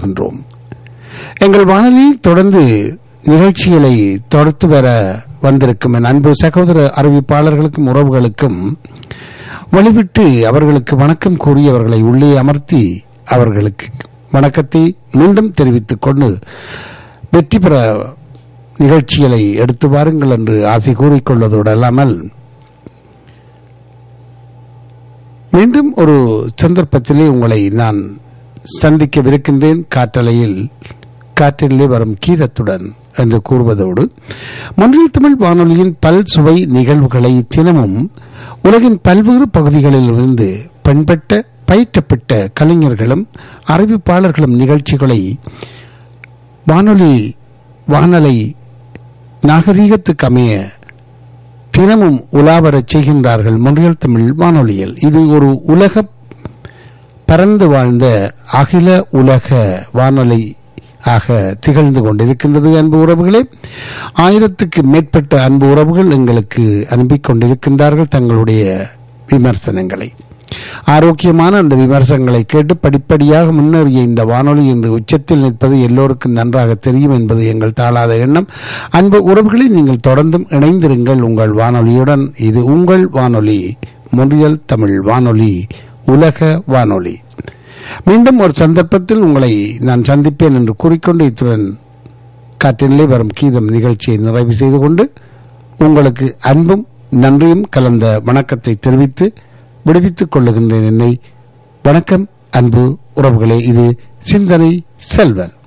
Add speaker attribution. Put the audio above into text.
Speaker 1: கொள்ளுகின்றோம் எங்கள் வானொலியில் தொடர்ந்து நிகழ்ச்சிகளை தொடர்த்து வர வந்திருக்கும் என் அன்பு சகோதர அறிவிப்பாளர்களுக்கும் உறவுகளுக்கும் வழிவிட்டு அவர்களுக்கு வணக்கம் கூறி அவர்களை உள்ளே அமர்த்தி அவர்களுக்கு வணக்கத்தை மீண்டும் தெரிவித்துக் கொண்டு வெற்றி பெற நிகழ்ச்சிகளை எடுத்து வாருங்கள் என்று ஆசை கூறிக்கொள்வதோடு அல்லாமல் மீண்டும் ஒரு சந்தர்ப்பத்திலே உங்களை நான் சந்திக்கவிருக்கின்றேன் காற்றலையில் காற்றிலே வரும் கீதத்துடன் என்று கூறுவதோடு மொன்றில் தமிழ் வானொலியின் பல் சுவை நிகழ்வுகளை தினமும் உலகின் பல்வேறு பகுதிகளில் இருந்து பண்பட்ட பயிற்றப்பட்ட கலைஞர்களும் அறிவிப்பாளர்களும் நிகழ்ச்சிகளை வானொலி வானலை நாகரீகத்துக்கு அமைய தினமும் உலாவரச் செய்கின்றார்கள் மொழியல் தமிழ் வானொலியில் இது ஒரு உலக பறந்து வாழ்ந்த அகில உலக வானொலி ஆக திகழ்ந்து கொண்டிருக்கின்றது அன்பு உறவுகளே ஆயிரத்துக்கு மேற்பட்ட அன்பு உறவுகள் எங்களுக்கு அனுப்பிக் கொண்டிருக்கின்றார்கள் தங்களுடைய விமர்சனங்களை ஆரோக்கியமான அந்த விமர்சனங்களை கேட்டு படிப்படியாக முன்னேறிய இந்த வானொலி இன்று உச்சத்தில் நிற்பது எல்லோருக்கும் நன்றாக தெரியும் என்பது எங்கள் தாளாத எண்ணம் அன்பு உறவுகளை நீங்கள் தொடர்ந்தும் இணைந்திருங்கள் உங்கள் வானொலியுடன் இது உங்கள் வானொலி மொழியல் தமிழ் வானொலி உலக வானொலி மீண்டும் ஒரு சந்தர்ப்பத்தில் உங்களை நான் சந்திப்பேன் என்று கூறிக்கொண்டு இத்துடன் காற்றிலே வரும் கீதம் நிகழ்ச்சியை நிறைவு செய்து கொண்டு உங்களுக்கு அன்பும் நன்றியும் கலந்த வணக்கத்தை தெரிவித்து விடுவித்துக் கொள்ளுகின்றேன் என்னை வணக்கம் அன்பு உறவுகளே இது சிந்தனை செல்வன்